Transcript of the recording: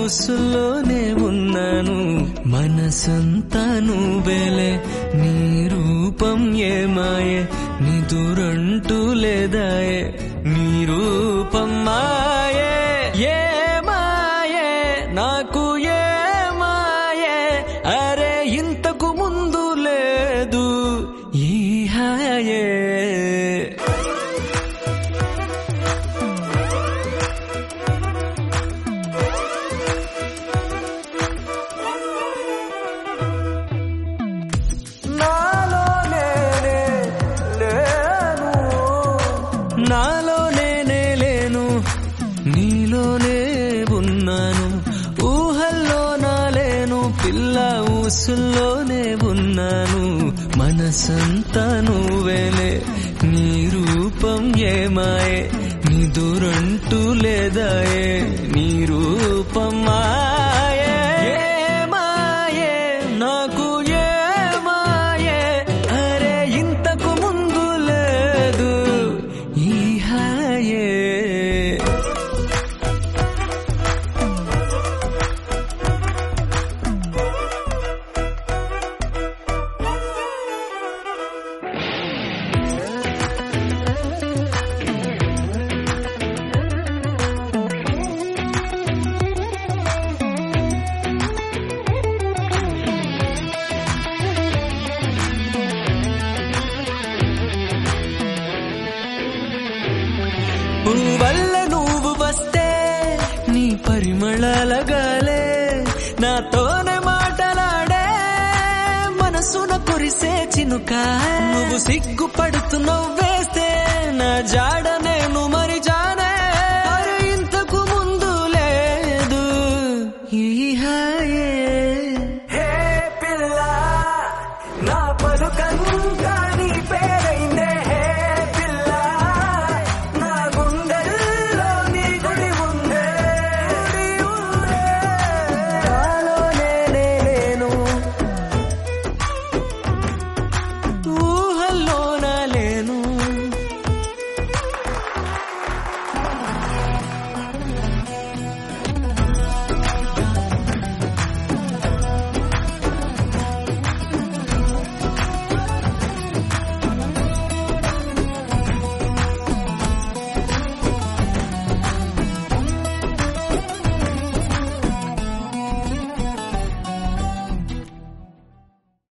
ఊసుల్లోనే ఉన్నాను మనసంతా నువ్వేలే నీ రూపం ఏమాయే నీ దురంటూ లేదాయే నీ రూపం మాయే ఏ మాయే నాకు ఏ మాయే అరే ఇంతకు ముందు లేదు ఈ హాయే నాలో నేనే లేను నాలో నేనే లేను నీలోనే ఉన్నాను ఊహల్లో నా లేను పిల్ల ఊసుల్లోనే ఉన్నాను మనసంతా నువ్వేలే నీ రూపం ఏమాయే నీ దూరంటూ లేదాయే నీ రూపం మాయే ఏమాయే నాకు ఏమాయే అరే ఇంతకు ముందు లేదు ఈ హాయే వల్ల నువ్వు వస్తే నీ పరిమళాలగాలే నాతోనే మాటలాడే మనసున కురిసే చినుక నువ్వు సిగ్గుపడుతూ నవ్వేస్తే నా జాడ